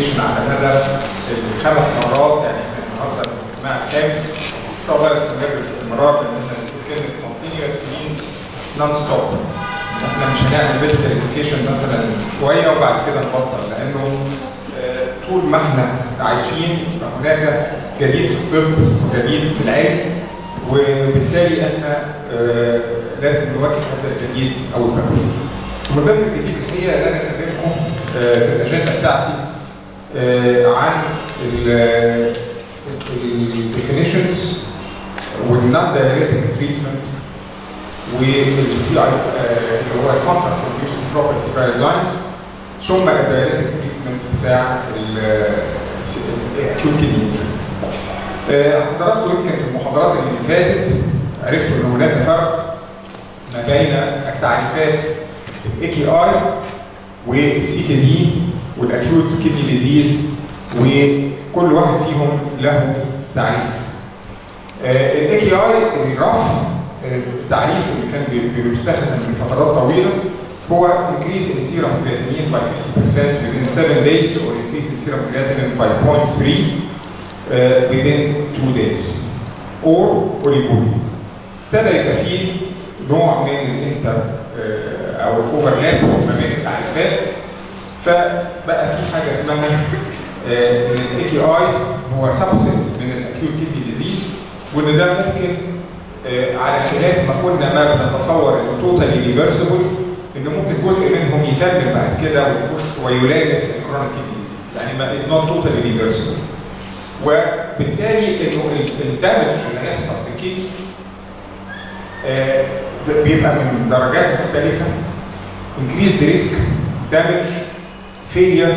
ريسيتيشن على مدى الخمس مرات يعني احنا النهارده الاجتماع الخامس ان شاء الله يستمر باستمرار لان احنا بنقول كلمه continuous means non stop احنا مش هنعمل فيديو اديوكيشن مثلا شويه وبعد كده نبطل لانه آه، طول ما احنا عايشين فهناك جديد في الطب وجديد في العلم وبالتالي احنا آه، لازم نواكب هذا الجديد اول باول. ومن ضمن الجديد الحقيقه اللي انا اكلمكم آه، في الاجنده بتاعتي آه، عن الديفينيشنز والنون دايريتك تريتمنت والسي اي اللي هو الكونتراست انديوسد بروبرتي جايد لاينز ثم الدايريتك تريتمنت بتاع الاكيوت كيدني انجري. حضراتكم يمكن في المحاضرات اللي فاتت عرفتوا ان هناك فرق ما بين التعريفات الاي كي اي والسي كي دي والاكيوت كيدني ديزيز وكل واحد فيهم له تعريف. الاي كي اي الرف التعريف اللي كان بي- بيستخدم لفترات طويله هو increase in serum creatinine by 50% within 7 days or increase in serum creatinine by 0.3 uh, within 2 days or اوليجوري ابتدى يبقى فيه نوع من الانتر آه، او الاوفرلاب ما بين التعريفات فبقى في حاجه اسمها الاي كي اي هو سبست من الاكيوت كيدني ديزيز وان ده ممكن آه، على خلاف ما كنا ما بنتصور انه توتالي ريفرسبل انه ممكن جزء منهم يكمل بعد كده ويخش ويلامس الكرونيك كيدني ديزيز يعني ما از نوت توتالي ريفرسبل وبالتالي انه ال- الدمج اللي هيحصل في الكيدني آه، ده بيبقى من درجات مختلفه increased risk damage failure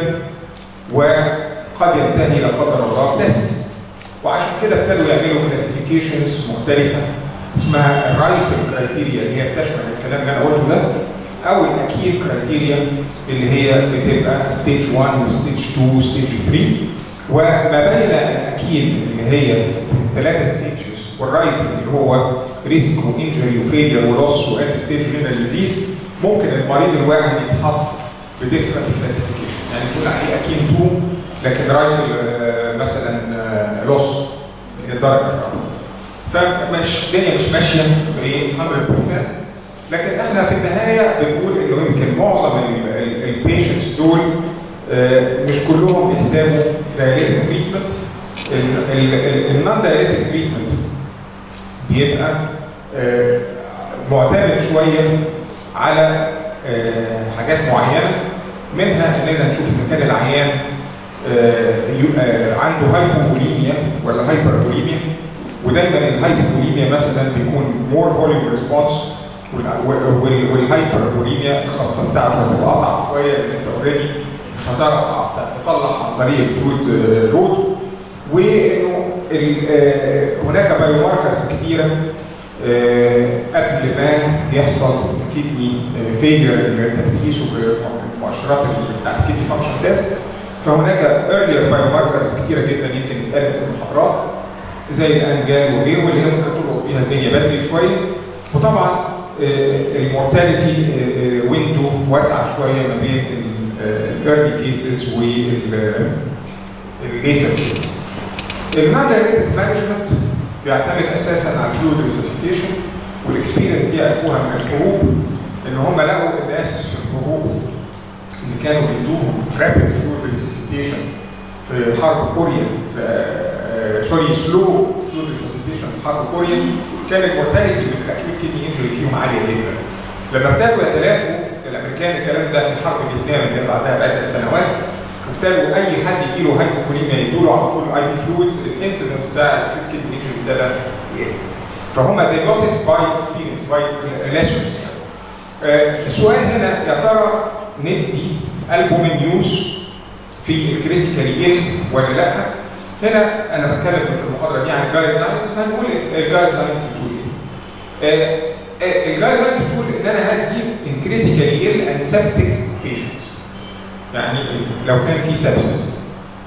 وقد ينتهي لا قدر الله بس وعشان كده ابتدوا يعملوا كلاسيفيكيشنز مختلفه اسمها الرايفل كرايتيريا اللي هي بتشمل الكلام اللي انا قلته ده او الاكيل كرايتيريا اللي هي بتبقى ستيج 1 وستيج 2 وستيج 3 وما بين الاكيل اللي هي الثلاثه ستيجز والرايفل اللي هو ريسك وانجري وفيلير ولوس واند ستيج رينال ديزيز ممكن المريض الواحد يتحط بديفرنت كلاسيفيكيشن يعني تقول عليه اكيل 2 لكن رايفل آه، مثلا لوس الدرجه الرابعه فمش الدنيا مش ماشيه ب 100% لكن احنا في النهايه بنقول انه يمكن معظم البيشنتس دول آه، مش كلهم بيحتاجوا دايريتك تريتمنت النون دايريتك تريتمنت بيبقى آه، معتمد شويه على آه، حاجات معينه منها اننا نشوف اذا كان العيان آه، يو- آه، عنده هايبوفوليميا ولا هايبرفوليميا ودايما الهايبوفوليميا مثلا بيكون مور فوليوم ريسبونس والهايبرفوليميا القصه بتاعته هتبقى اصعب شويه لان انت اوريدي مش هتعرف تصلح عن طريق الفلويد لود وانه ال- آه، هناك بايو ماركرز كتيره آه، قبل ما يحصل الكدني فيلير اللي انت بتقيسه بالمؤشرات اللي بتاعت الكدني فانكشن تيست فهناك ايرلير بايو ماركرز كتيره جدا يمكن اتقالت في المحاضرات زي الانجال وغيره واللي هي ممكن تلقط بيها الدنيا بدري شويه وطبعا المورتاليتي ويندو واسعه شويه ما بين الايرلي كيسز والليتر كيسز. النون دايركتد مانجمنت بيعتمد اساسا على الفلويد ريسيسيتيشن والاكسبيرينس دي عرفوها من الحروب ان هم لقوا الناس في الحروب اللي كانوا بيدوهم رابيد فلويد ريسيسيتيشن في حرب كوريا في آه، سوري سلو فلويد ريسيسيتيشن في حرب كوريا كان المورتاليتي من الاكيوت كيدني انجري فيهم عاليه جدا. لما ابتدوا يتلافوا الامريكان الكلام ده في حرب فيتنام اللي هي بعدها بعده سنوات ابتدوا اي حد يجي له هايبوفوليميا يدوا له على طول اي بي فلويدز الانسيدنس بتاع الاكيوت كيدني انجري ابتدى يقل. فهم they got it by experience by lessons يعني. آه، السؤال هنا يا ترى ندي البومين يوز في الكريتيكال يقل ولا لا؟ هنا انا بتكلم في المحاضره دي عن الجايد لاينز فهنقول الجايد لاينز بتقول ايه؟ الجايد لاينز بتقول ان انا هدي ان كريتيكال يقل اند سبتك بيشنتس يعني لو كان في سبسس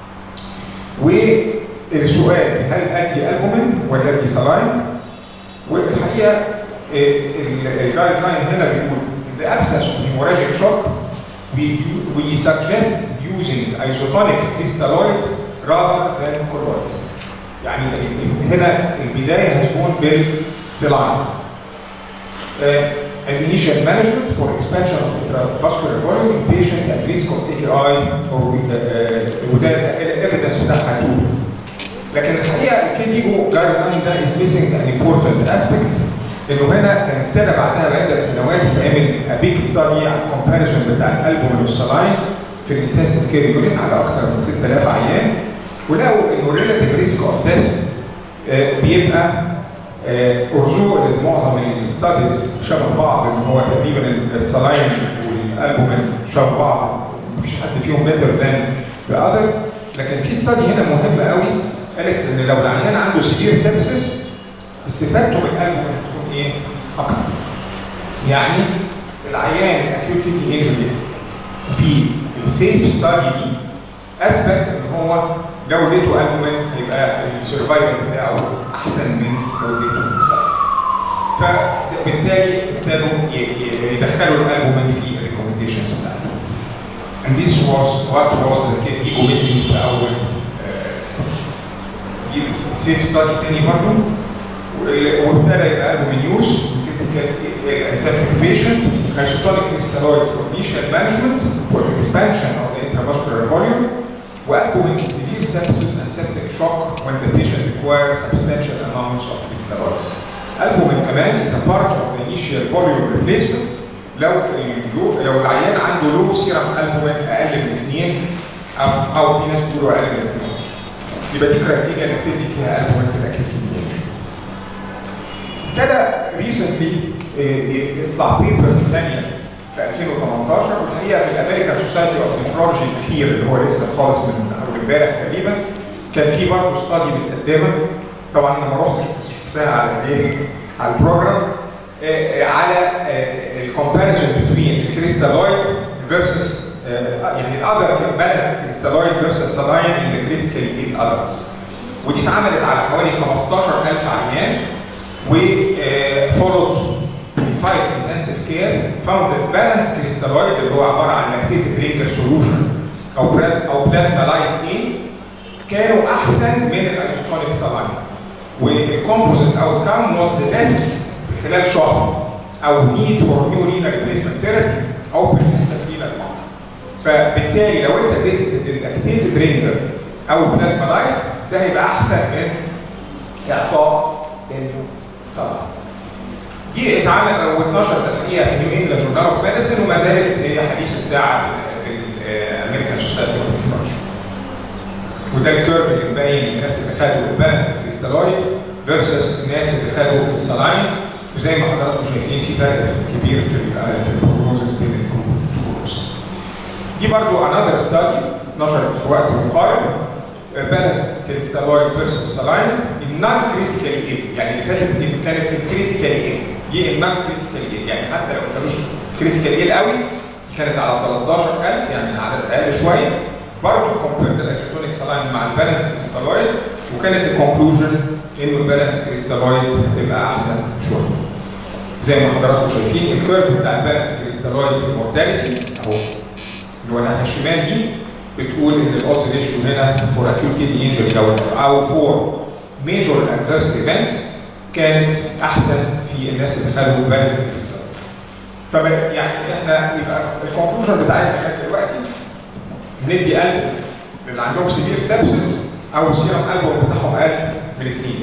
والسؤال هل ادي البومين ولا ادي سلاين؟ والحقيقه الجايد لاين هنا بيقول in the absence of hemorrhagic shock we, we suggest using isotonic crystalloid rather than colloid. يعني هنا البدايه هتكون بالسلاين. Uh, as initial management for expansion of intravascular volume in patient at risk of AKI or with, uh, وده الايفيدنس بتاعها طول. لكن الحقيقه الكيديجو جايد لاين ده از ميسنج ان امبورتنت اسبكت انه هنا كان ابتدى بعدها بعده سنوات يتعمل بيج ستادي على الكومباريزون بتاع الالبوم والسلاين في الانتنسيف كير يونت على اكثر من 6000 عيان ولقوا انه ريلاتيف ريسك اوف ديث بيبقى ارجوع لمعظم الستاديز شبه بعض ان هو تقريبا السلاين والالبومين شبه بعض مفيش حد فيهم بيتر ذان ذا اذر لكن في ستادي هنا مهمه قوي قالت ان لو العيان عنده سيفير سيبسس استفادته من الالبومين هتكون ايه؟ اكتر. يعني العيان الاكيوت كيدني انجري في السيف ستادي دي اثبت ان هو لو اديته البومين هيبقى السرفايفل بتاعه احسن من لو اديته سلاين. فبالتالي ابتدوا يدخلوا الالبومين في الريكومنديشنز بتاعتهم. And this was what was the ego missing في اول دي سيف ستادي تاني برضه وابتدى يبقى البومين يوز aseptic patient, isotonic crystalloid for initial management for expansion of the intravascular volume, والبومين in severe sepsis and septic shock when the patient requires substantial amounts of crystalloids. البومين كمان is a part of the initial volume replacement لو لو العيان عنده لو سيرم البومين اقل من 2 او او في ناس بيقولوا اقل من 2 يبقى دي كرايتيريا نبتدي فيها البومين في الاكيوت كيدني ابتدى ريسنتلي يطلع بيبرز ثانيه في 2018 والحقيقه في الامريكان سوسايتي اوف نفرولوجي الاخير اللي هو لسه خالص من اول امبارح تقريبا كان في برضه ستادي متقدمه طبعا انا ما رحتش بس شفتها على الايه على البروجرام على الكومباريزون بين الكريستالويد فيرسس يعني الاذر بالانس كريستالويد فيرسس سلاين ان ذا كريتيكال ايل ادلتس ودي اتعملت على حوالي 15000 عيان وفولود فايت انتنسيف كير فاوند بالانس كريستالويد اللي هو عباره عن لاكتيتد درينكر سولوشن او بلازما او بلازما لايت ايه كانوا احسن من الايزوتونيك سلاين والكومبوزيت اوت كام واز ليس خلال شهر او نيد فور نيو رينال ريبليسمنت ثيرابي او بيرسيستنت رينال فانكشن فبالتالي لو انت اديت الاكتيف درينجر او البلازما لايت ده هيبقى احسن من اعطاء الصلاة. دي اتعمل واتنشرت الحقيقه في نيو انجلاند جورنال اوف ميديسن وما زالت هي حديث الساعه في الامريكان سوسايتي اوف نفرولوجي. وده الكيرف اللي مبين الناس اللي خدوا البالانس كريستالويد فيرسس الناس اللي خدوا السلاين وزي ما حضراتكم شايفين في فرق كبير في ال في البروجنوزز بين التو جروبس. دي برضو انذر ستادي اتنشرت في وقت مقارب بالانس كريستالويد فيرسس سلاين النون كريتيكال ايل يعني اللي فاتت كانت الكريتيكال ايل دي النون كريتيكال ايل يعني حتى لو ما كانوش كريتيكال ايل قوي كانت على 13000 يعني عدد اقل شويه برضه كومبيرد الاكتونيك سلاين مع البالانس كريستالويد وكانت الكونكلوجن انه البالانس كريستالويد هتبقى احسن شويه. زي ما حضراتكم شايفين الكيرف بتاع البالانس كريستالويد في المورتاليتي اهو اللي هو الناحيه الشمال دي بتقول ان الاودز ريشيو هنا فور اكيوت كيدني انجري او او فور ميجور ادفيرس ايفنتس كانت احسن في الناس اللي خدوا بالانس كريستالويد. فب يعني احنا يبقى الكونكلوجن بتاعتنا لغايه دلوقتي ندي قلب للي عندهم سيفير سبسس او سيرم البوم بتاعهم اقل من اثنين.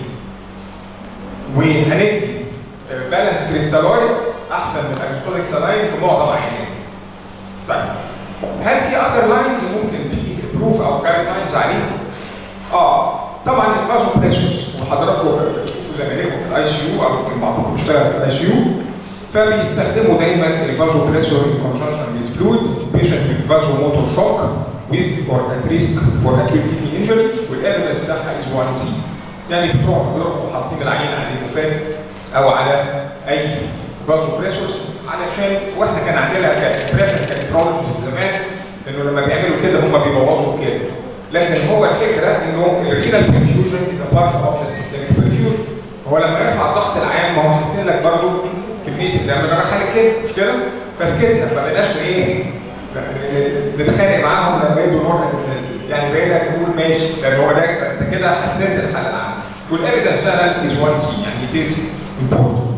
وهندي بالانس كريستالويد احسن من اكزوتونيك سلاين في معظم العيانين. طيب هل في اذر لاينز ممكن في بروف او جايد لاينز عليها؟ اه طبعا الفازو بريشرز وحضراتكم بتشوفوا زمايلكم في الاي سي يو او يمكن بعضكم بيشتغل في الاي سي يو فبيستخدموا دايما الفازو بريشر ان كونجنشن ويز فلويد بيشنت ويز فازو موتور شوك with or at risk for acute kidney injury والايفيدنس بتاعها از 1 سي يعني بتروحوا بيروحوا حاطين العيان على نيفوفات او على اي فازو بريسورز علشان واحنا كان عندنا كبريشن كنفرولوجيز زمان انه لما بيعملوا كده هم بيبوظوا كده لكن هو الفكره انه الرينال برفيوجن از ا بارت اوف ذا سيستميك برفيوجن فهو لما يرفع ضغط العيان ما هو حاسين لك برضه كميه الدم اللي رايحه لك كده مش كده؟ فسكتنا ما بقيناش ايه؟ نتخانق معاهم لما يدوا نوع يعني بقينا نقول ماشي لان هو ده انت كده حسنت الحاله العامه والايفيدنس فعلا از 1 سي يعني ات از امبورتنت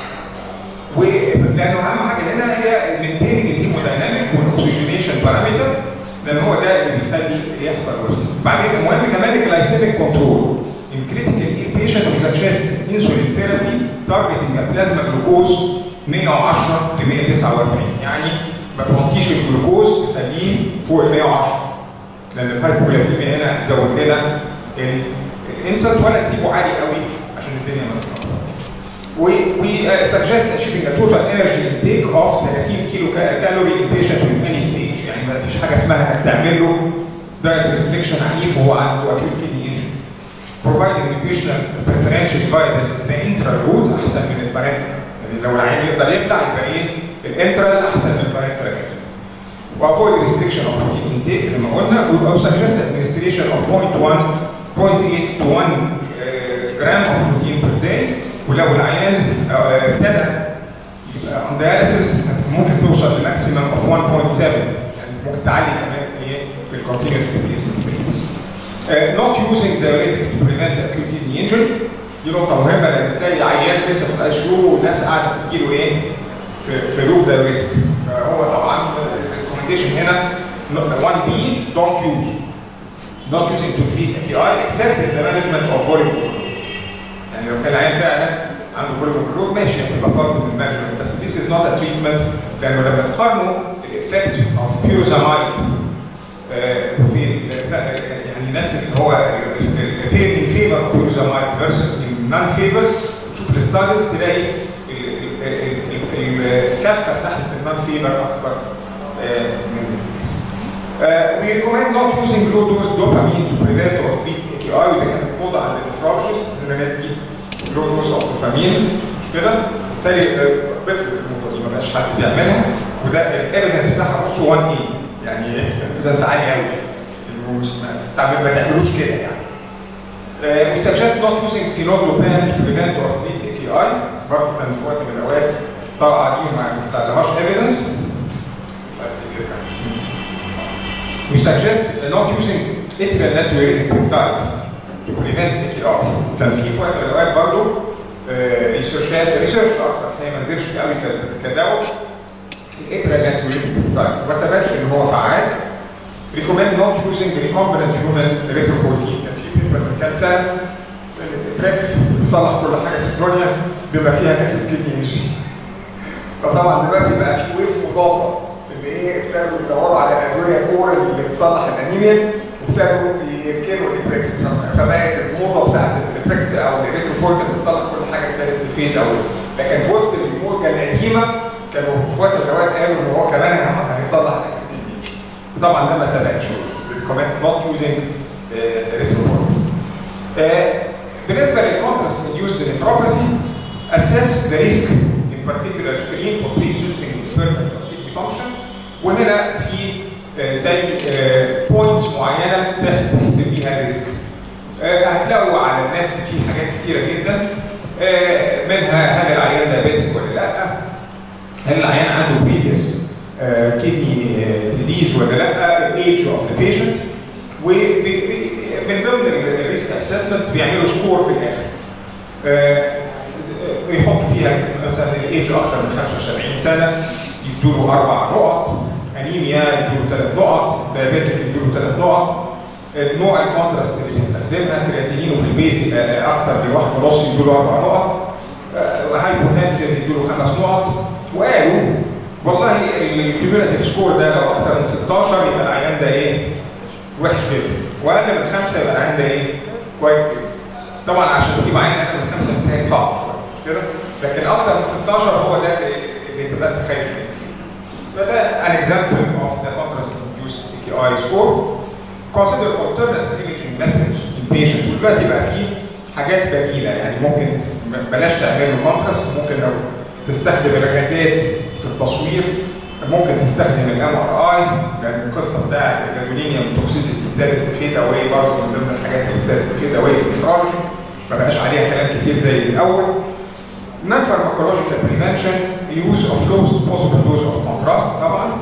ولانه اهم حاجه هنا هي مينتيننج الهيمودايناميك والاكسجينيشن بارامتر لان هو ده اللي بيخلي يحصل وزن بعدين المهم كمان الجلايسيميك كنترول in critical patient with a chest insulin therapy targeting a plasma glucose 110 ل 149 يعني ما تحطيش الجلوكوز تخليه فوق ال 110 لان الهايبوجلاسيميا هنا هتزود لنا الانسلت ولا تسيبه عالي قوي عشان الدنيا ما تتقطعش. We, we uh, suggest achieving a total energy intake of 30 كيلو كالوري in patient with any stage يعني ما فيش حاجه اسمها انك تعمل له diet restriction عنيف وهو عنده acute kidney injury. Providing nutritional preferential vitamins the intral route احسن من البارنتال يعني لو العين يقدر يبلع يبقى ايه الانترال احسن من البارنتال اكيد. وافويد restriction of protein intake زي ما قلنا و suggest administration of 0.1 0.8 to 1 جرام of protein per day ولو العيان ابتدى يبقى on dialysis ممكن توصل لماكسيمم of 1.7 يعني ممكن تعلي كمان ايه في الكونتينوس replacement not using diuretic to prevent acute kidney injury دي نقطة مهمة لأن تلاقي عيان لسه في الاي شو والناس قاعدة تديله إيه؟ في, في لوب دايوريتك فهو طبعا الريكومنديشن هنا 1 بي don't use not using to treat AKI except in the management of volume overload يعني لو كان العيان فعلا عنده volume overload ماشي هتبقى part من المانجمنت بس this is not a treatment لأنه لما تقارنوا الإفكت of furosemide في يعني الناس اللي هو in favor of furosemide versus in non favor تشوف الستاديز تلاقي الكفه تحت النون فيبر اكبر من الناس. We recommend not using low dose dopamine to prevent or treat AKI وده كانت موضه عند النفرولوجيست ان انا ندي لو دوز اوف دوبامين مش كده؟ بالتالي بطلت الموضه دي ما بقاش حد بيعملها وده الايفيدنس بتاعها بص 1 اي يعني ايفيدنس عالي قوي مش ما ما تعملوش كده يعني. Uh, we suggest not using phenoldopan to prevent or treat AKI برضه كان في وقت من الاوقات طلعه دي ما طلعلهاش evidence We suggest not using atrial natriuretic peptide to prevent AKI. كان في في وقت من الاوقات برضه ريسيرشات ريسيرش اكتر هي ما نزلش قوي كدواء الاتريال natriuretic peptide ما ثبتش ان هو فعال recommend not using recombinant human erythropoietin كان في بيبر من كام سنه البريكس بيصلح كل حاجه في الدنيا بما فيها الاكيوت كدني انجري فطبعا دلوقتي بقى في ويف مضافه ان ايه ابتدوا يدوروا على الادويه اورال اللي بتصلح الانيميا وابتدوا يركنوا البريكس فبقت الموضه بتاعت البريكس او الريثروبويت اللي بتصلح كل حاجه ابتدت تفيد او لكن في وسط الموجه القديمه كانوا في وقت من الاوقات قالوا ان هو كمان هيصلح الاكيوت طبعا ده ما ثبتش كمان نوت يوزنج ريثروبويت بالنسبه للكونتراست induced nephropathy assess the risk in particular screen for pre-existing impairment of kidney function وهنا في زي بوينتس معينه تحسب بيها الريسك هتلاقوا على النت في حاجات كتيره جدا منها هل العيان ده بيتك ولا لا هل العيان عنده بريفيوس كدني ديزيز ولا لا الايدج اوف ذا بيشنت ومن ضمن الريسك اسسمنت بيعملوا سكور في الاخر ويحطوا فيها مثلا الايدج اكثر من 75 سنه يدوا له اربع نقط انيميا يدوا له ثلاث نقط دايابيتك يدوا له ثلاث نقط نوع الكونتراست اللي بيستخدمها كرياتينينه في البيز اكثر من واحد ونص يدوا له اربع نقط هايبوتنسيف يدوا له خمس نقط وقالوا والله الكيوميولاتيف سكور ده لو اكثر من 16 يبقى العيان ده ايه؟ وحش جدا واقل من خمسه يبقى العيان ده ايه؟ كويس جدا طبعا عشان تجيب عيان اقل من خمسه بالتالي صعب شويه مش كده؟ لكن اكثر من 16 هو ده اللي تبقى انت خايف منه فده an example of the contrast induced AKI score consider alternative imaging methods in patients ودلوقتي بقى في حاجات بديله يعني ممكن بلاش تعمل له كونتراست ممكن لو تستخدم الغازات في التصوير ممكن تستخدم الام ار اي لان القصه بتاعت الجادولينيوم توكسيسيتي ابتدت تفيد اواي برضه من ضمن الحاجات اللي ابتدت تفيد اواي في النفرولوجي ما بقاش عليها كلام كتير زي الاول non pharmacological prevention use of lowest possible dose of contrast طبعا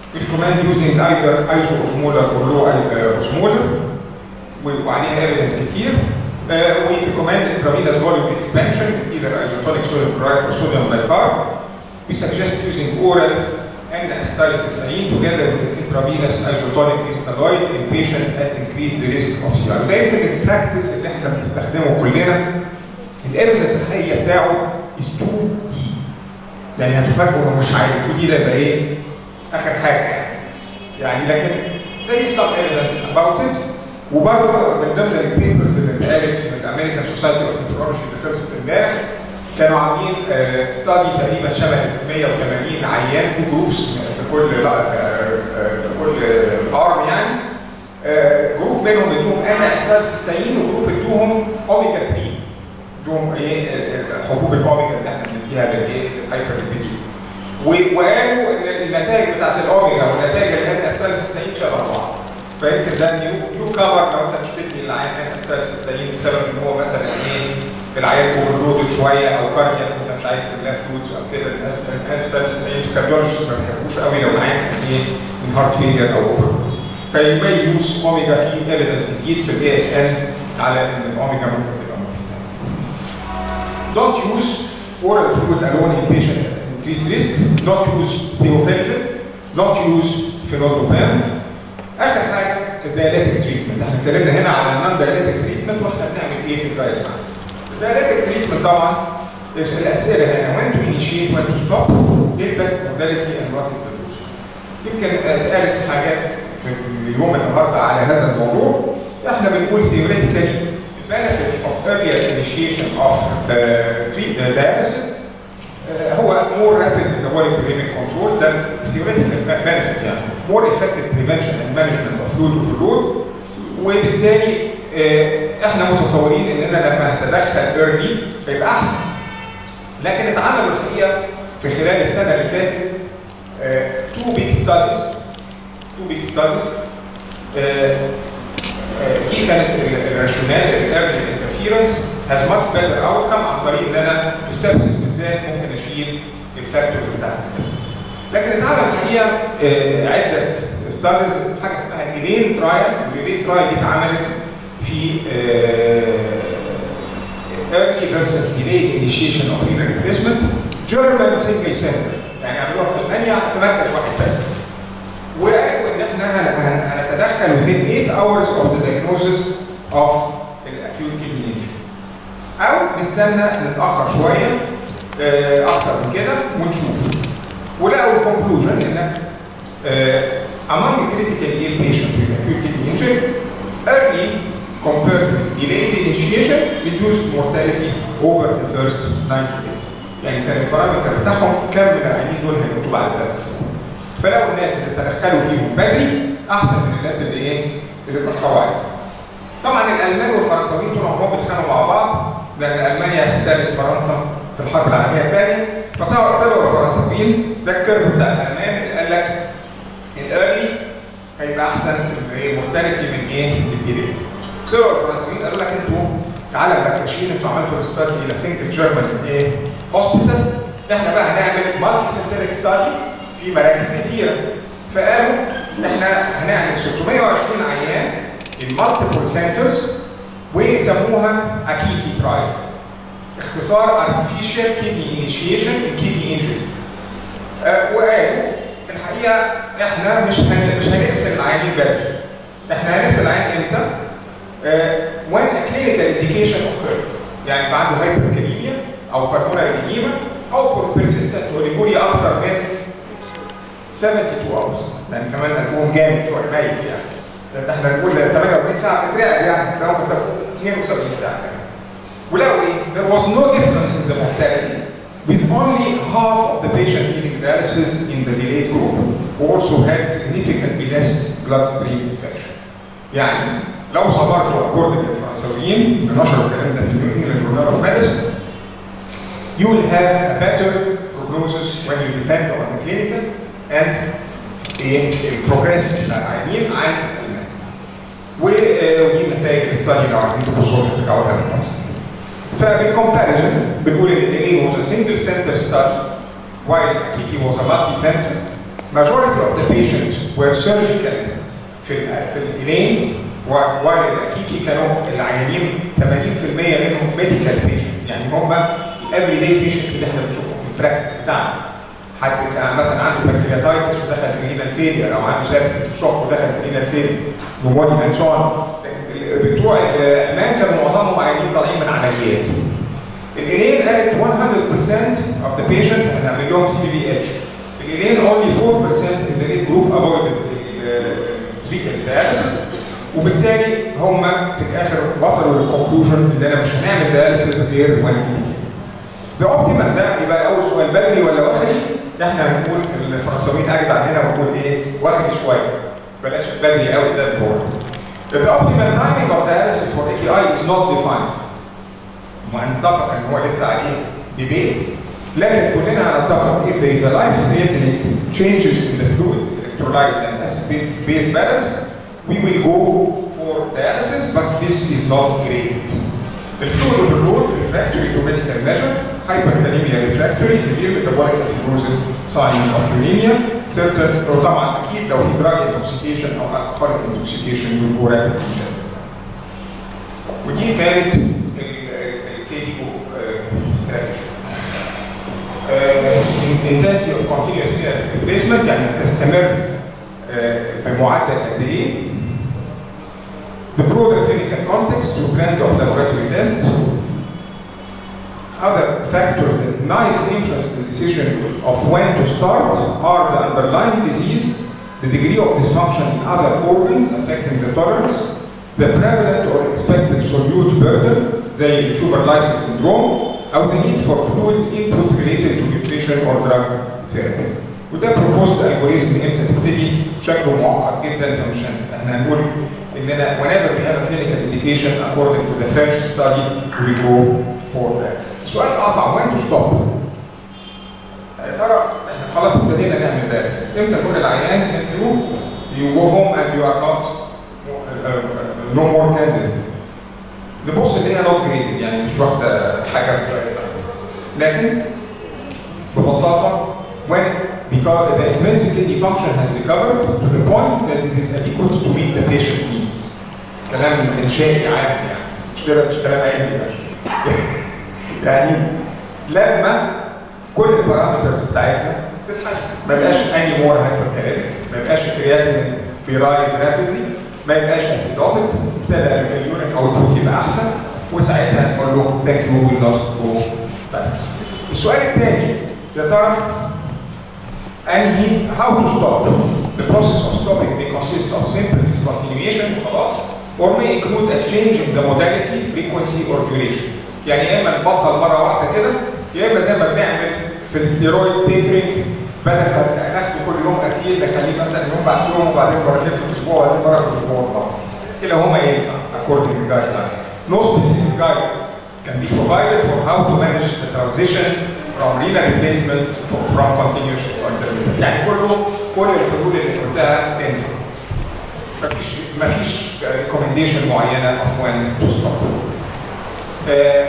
We recommend using either isoosmolar or low uh, osmolar وعليها evidence كتير. Uh, we recommend intravenous volume expansion with either isotonic sodium chloride or sodium bicarb. We suggest using oral and acetylcysteine together with intravenous isotonic crystalloid in patient at increased risk of CR. ده يمكن البراكتس اللي احنا بنستخدمه كلنا. الايفيدنس الحقيقيه بتاعه is 2 دي. يعني هتفاجئوا انه مش عالي 2 دي ده يبقى ايه؟ اخر حاجه يعني. يعني لكن there is some evidence about it وبرضه من ضمن البيبرز اللي اتقالت في الامريكان سوسايتي اوف نفرولوجي اللي خلصت امبارح كانوا عاملين ستادي تقريبا شبه 180 عيان تو جروبس في كل آه، آه، في كل ارم يعني آه، جروب منهم ادوهم انا استال سيستاين وجروب ادوهم اوميجا 3 ادوهم ايه حبوب الاوميجا اللي احنا بنديها للايه للهايبر ليبيديا وقالوا ان النتائج بتاعت الاوميجا والنتائج اللي هي استال سيستاين شبه بعض فيمكن ده نيو نيو كفر لو انت مش بتدي العيان استال سيستاين بسبب ان هو مثلا ايه العيان اوفرلودد شويه او كاردياك انت مش عايز تملاه فلويدز او كده الناس الناس ستاتستيك كارديولوجيست ما بيحبوش قوي لو العيان كان ايه من هارت فيلير او اوفرلود فيمي يوز اوميجا في ايفيدنس جديد في الاي اس ان على ان الاوميجا ممكن تبقى مفيده. Don't use oral fluid alone in patient at increased risk. Don't use theophylline. Don't use phenoldopan. اخر حاجه الدايليتك تريتمنت احنا اتكلمنا هنا على النون دايليتك تريتمنت واحنا بنعمل ايه في الجايد لاينز. الدايليتك تريتمنت طبعا الاسئله هنا when to initiate when to stop ايه البيست modality and what is the dose. يمكن اتقالت حاجات في اليوم النهارده على هذا الموضوع احنا بنقول theoretically the benefits of earlier initiation of uh, treat, uh, dialysis uh, هو more rapid metabolic uremic control than theoretical benefit يعني more effective prevention and management of fluid overload وبالتالي uh, احنا متصورين اننا لما هتدخل early هيبقى احسن لكن اتعملوا الحقيقه في خلال السنه اللي فاتت uh, two big studies two big studies uh, uh, دي كانت الراشونال الايرلي انترفيرنس هاز ماتش بيتر اوتكم عن طريق ان انا في السبسس بالذات ممكن اشيل الفاكتورز بتاعت السبسس لكن اتعمل الحقيقه uh, عده ستاديز حاجه اسمها الين ترايل والالين ترايل دي اتعملت في uh, early versus delayed initiation of renal replacement German single center يعني عملوها في المانيا في مركز واحد بس وقالوا ان احنا هنتدخل within 8 hours of the diagnosis of acute kidney injury او نستنى نتاخر شويه اه اكتر من كده ونشوف ولقوا الكونكلوجن انك اه among critical ill patients with acute kidney injury early compared with delayed initiation reduced mortality over the first 90 days يعني كان البارامتر بتاعهم كم من العيانين دول هيموتوا بعد ثلاث شهور فلو الناس اللي تدخلوا فيهم بدري احسن من الناس اللي ايه اللي اتاخروا عليهم طبعا الالمان والفرنساويين طول عمرهم بيتخانقوا مع بعض لان المانيا احتلت فرنسا في الحرب العالميه الثانيه فطلعوا طلعوا الفرنساويين ده الكيرف بتاع الالمان اللي قال لك الايرلي هيبقى احسن في ايه مورتاليتي من ايه؟ من الديليت طلعوا الفرنساويين قالوا لك انتوا تعالى مكاشين انتوا عملتوا الاستادي الى سنجل جيرمان ايه؟ هوسبيتال احنا بقى هنعمل مالتي سنتريك ستادي في مراكز كتيره فقالوا احنا هنعمل 620 عيان المالتيبل سنترز وسموها اكيكي ترايل اختصار artificial kidney initiation in kidney injury أه وقالوا الحقيقه احنا مش هن... مش هنغسل العيانين بدري احنا هنغسل العيان امتى؟ أه when a clinical indication occurred يعني يبقى عنده هايبركاليميا او بالمونري edema او persistent اوليجوريا اكتر من 72 hours لان كمان قلبهم جامد شويه ميت يعني لان احنا نقول 48 ساعه بتترعب يعني ده هم 72 ساعه كمان ولقوا ايه؟ there was no difference in the mortality with only half of the patient needing dialysis in the delayed group who also had significantly less bloodstream infection. يعني لو صبرتوا اكورد للفرنساويين اللي نشروا الكلام ده في النيو انجلاند جورنال اوف ميديسن you will have a better prognosis when you depend on the clinical and البروجريس بتاع العيانين عن الالمان. ودي نتائج الاستادي لو عايزين تبصوا ترجعوا لها بالتفصيل. فبالكومباريزون بنقول ان الاي was a single center study while Akiki was a multi center majority of the patients were surgical في ال في الإيلين while الأكيكي كانوا العيانين 80% منهم medical patients يعني هم الافري داي بيشنتس اللي احنا بنشوفهم في البراكتس بتاعنا حد كان مثلا عنده بنكرياتايتس ودخل في رينال فيلير او عنده سابستيك شوك ودخل في رينال فيلير نمونيا اند سو بتوع الالمان كانوا معظمهم عيانين طالعين من عمليات الإيلين قالت 100% of the patient هنعمل لهم سي بي اتش الإيلين only 4% in the age group avoided الدياليسيس وبالتالي هم في الاخر وصلوا للكونكلوجن ان انا مش هنعمل دياليسيس غير وان ذا اوبتيمال ده يبقى اول سؤال بدري ولا واخري؟ احنا هنقول الفرنساويين اجدع هنا ونقول ايه؟ واخري شويه بلاش بدري قوي ده الدور. The optimal timing of dialysis for AKI is not defined. وهنتفق ان هو لسه عليه ديبيت لكن كلنا هنتفق if there is a life threatening changes in the fluid electrolyte and acid base balance we will go for dialysis but this is not graded. The fluid overload refractory to medical measure hyperkalemia refractory severe metabolic acidosis signs of uremia certain وطبعا اكيد لو في drug intoxication او alcoholic intoxication you will go rapid injection. ودي كانت الكيديكو استراتيجيز. intensity of continuous replacement يعني تستمر بمعدل قد ايه؟ The broader clinical context to trend of laboratory tests. Other factors that might influence the decision of when to start are the underlying disease, the degree of dysfunction in other organs affecting the tolerance, the prevalent or expected solute burden, زي tuberculosis syndrome, أو the need for fluid input related to nutrition or drug therapy. وده proposed algorithm امتى تبتدي شكله معقد جدا فمش احنا هنقول اننا whenever we have a clinical indication according to the French study we go for that. السؤال الاصعب when to stop؟ يا ترى احنا خلاص ابتدينا نعمل دايلسيس امتى نقول العيان and you you go home and you are not uh, uh, no more candidate نبص ان هي not graded يعني مش واخده حاجه في الجايد لكن ببساطه when because the intrinsic kidney function has recovered to the point that it is adequate to meet the patient needs. كلام انشائي عام يعني مش كده مش كلام علمي يعني. يعني لما كل البارامترز بتاعتنا تتحسن ما يبقاش اني مور هايبركاليميك ما يبقاش الكرياتين بيرايز رابيدلي ما يبقاش اسيدوتيك ابتدى اليورين اوتبوت يبقى احسن وساعتها نقول له ثانك يو ويل نوت جو السؤال الثاني يا ترى انهي how to stop the process of stopping may consist of simple discontinuation خلاص or may include a change in the modality frequency or duration يعني يا اما نبطل مره واحده كده يا اما زي ما بنعمل في الستيرويد تيبرينج بدل ما ناخده كل يوم غسيل نخليه مثلا يوم بعد يوم وبعدين مرتين في الاسبوع وبعدين مره في الاسبوع طبعا كلاهما ينفع according to guideline. No specific guidance can be provided for how to manage the transition from renal replacement for, from continuous to intermittent. يعني كله كل الحلول اللي قلتها تنفع. مفيش مفيش recommendation معينه of when to stop. آه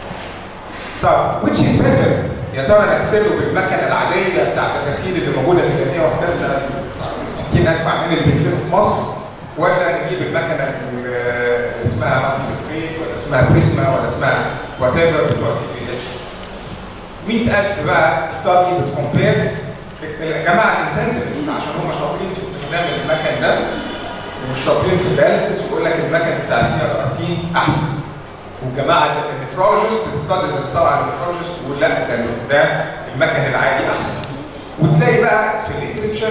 طب which is better؟ يا ترى نغسله بالمكنه العاديه بتاعت الغسيل اللي موجوده في الجمعيه وحدتنا 60000 عامل اللي بيغسلوا في مصر ولا نجيب المكنه اللي اسمها مافيزوكريت ولا اسمها بريزما ولا اسمها وات ايفر بتوع سي بي اتش 100000 بقى ستادي بتكومبير الجماعه الانتنسيفست عشان هم شاطرين في استخدام المكن ده ومش شاطرين في الدياليسيس ويقول لك المكن بتاع السي ار ار تي احسن والجماعه النفرولوجيست بتستدرس طبعا النفرولوجيست يقول لا ده ده المكن العادي احسن وتلاقي بقى في الليترشر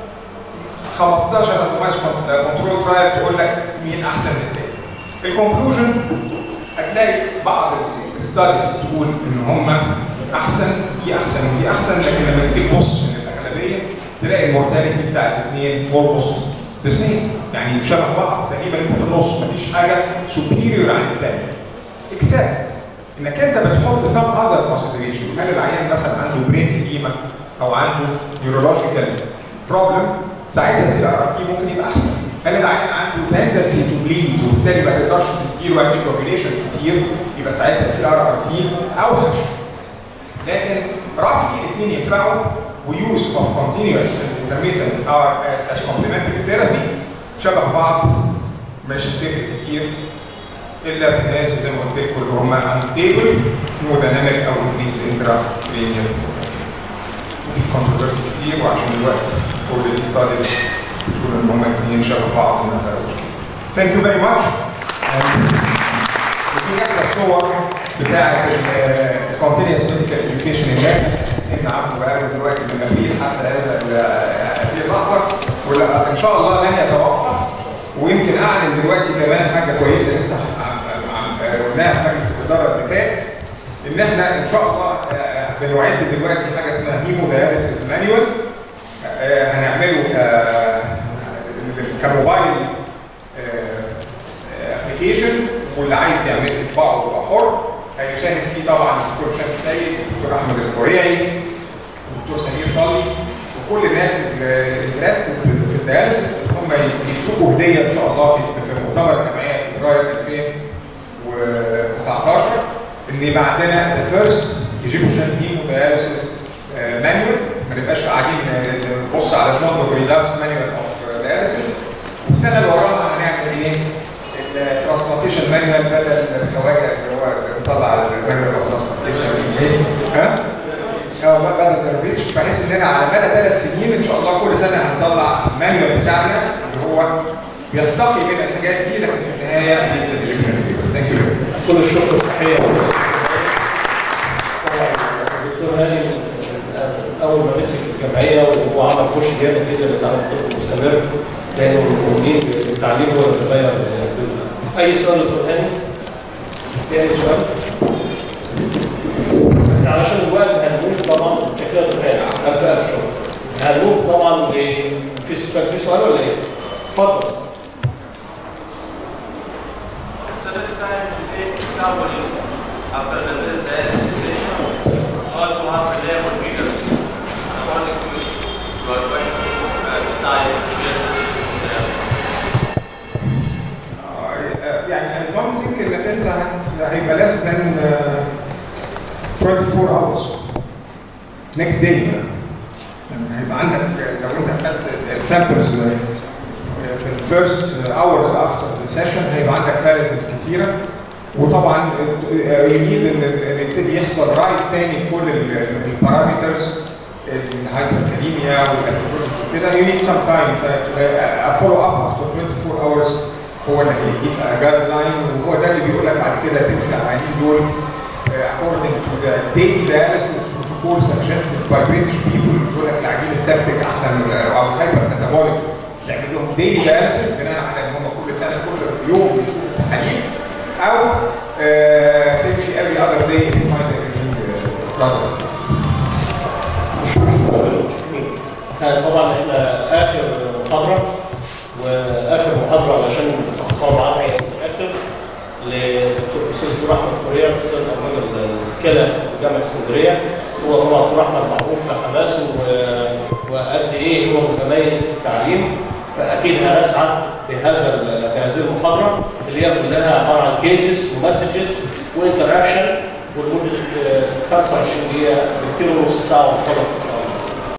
15 رانdoمايز كنترول ترايل تقول لك مين احسن من التاني. الكونكلوجن هتلاقي بعض الستاديز تقول ان هم احسن دي احسن ودي احسن لكن لما تيجي تبص من الاغلبيه تلاقي المورتاليتي بتاع الاثنين اولموست ذا سيم يعني شبه بعض تقريبا انت في النص مفيش حاجه سوبيريور عن الثاني اكسبت انك انت بتحط سم اذر كونسيدريشن هل العيان مثلا عنده برين اديما او عنده نيورولوجيكال بروبلم ساعتها السي ار تي ممكن يبقى احسن هل العيان عنده تندنسي تو بليد وبالتالي ما تقدرش تديله انتي كوagulation كتير يبقى ساعتها السي ار ار تي اوحش لكن رفلي الاثنين ينفعوا ويوز اوف كونتينوس intermittent or as complementary therapy شبه بعض مش هتفرق كتير الا في الناس زي ما قلت لكم اللي هم unstable hemodynamic او increased intracranial potential. ودي controversy كتير وعشان الوقت كل الستاديز بتقول ان هم الاثنين شبه بعض وما فرقوش كتير. Thank you very much. ودي احدى الصور بتاعت الكونتينيوس ميديكال اديوكيشن اللي حسين عامله بقاله دلوقتي من ابريل حتى هذا هذه اللحظه ولا ان شاء الله لن يتوقف ويمكن اعلن دلوقتي كمان حاجه كويسه لسه قلناها في مجلس الاداره اللي فات ان احنا ان شاء الله بنعد دلوقتي حاجه اسمها هيمو داياليسيس مانيوال هنعمله ك كموبايل ابلكيشن واللي عايز يعمل يطبعه يبقى حر هيساهم فيه طبعا الدكتور شمس سيد الدكتور احمد القريعي الدكتور سمير صلي وكل الناس اللي درست في الدياليسيس هم يدوكوا هديه ان شاء الله في في مؤتمر الجمعيه في فبراير 2019 ان يبقى عندنا ذا فيرست ايجيبشن هيمو دياليسيس مانيوال ما نبقاش قاعدين نبص على جون وبريداس مانيوال اوف دياليسيس والسنه اللي وراها هنعمل ايه؟ الترانسبلانتيشن مانيوال بدل الخواجه اللي هو بيطلع المانيوال اوف ترانسبلانتيشن ها؟ اه بدل الريتش بحيث اننا على مدى ثلاث سنين ان شاء الله كل سنه هنطلع المانيوال بتاعنا اللي هو بيستقي من الحاجات دي لكن في النهايه بيدي ثانك يو كل الشكر والتحيه الدكتور هاني اول ما مسك الجمعيه وهو عمل بوش جامد جدا لتعليم الطب المستمر لانه المؤمنين بالتعليم هو اللي بيغير الدنيا. اي سؤال دكتور هاني؟ في اي سؤال؟ احنا علشان الوقت هنموف طبعا شكلها دكتور هاني الف الف شكر. هنموف طبعا في سؤال في سؤال ولا ايه؟ اتفضل. So this time, example, after the dialysis session, first to have the level meters. According to which you are going to uh, decide where to يعني I don't think انك انت هت- هيبقى less than uh, 24 hours next day يعني هيبقى عندك لو انت خدت السامبلز في الفيرست hours after the session هيبقى عندك فاليسز كتيره وطبعا يريد ان إن يبتدي يحصل رايز تاني في كل البارامترز الهايبركاليميا والاسيدوزيس وكده you need some time فfollow up after 24 hours هو اللي هيديك جايد لاين وهو ده اللي بيقول لك بعد كده تمشي على العيانين دول uh, according to the daily dialysis protocol suggested by British people بيقول لك العجين السبتك احسن uh, او الهايبر كاتابوليك يعمل لهم daily dialysis بناء على ان هم كل سنه كل يوم بيشوفوا التحاليل او uh, تمشي every other day if you find everything uh, rather slow. آه، طبعا احنا اخر محاضره واخر محاضره علشان نستفسر عنها هي متاكد لدكتور الاستاذ دكتور احمد كوريا استاذ امراض الكلى في جامعه اسكندريه هو طبعا دكتور احمد معروف بحماسه و- وقد ايه هو متميز في التعليم فاكيد هنسعد بهذا ال- بهذه المحاضره اللي هي كلها عباره عن كيسز ومسجز وانتراكشن ولمده آه، 25 دقيقه بكتير ونص ساعه ونخلص ان شاء الله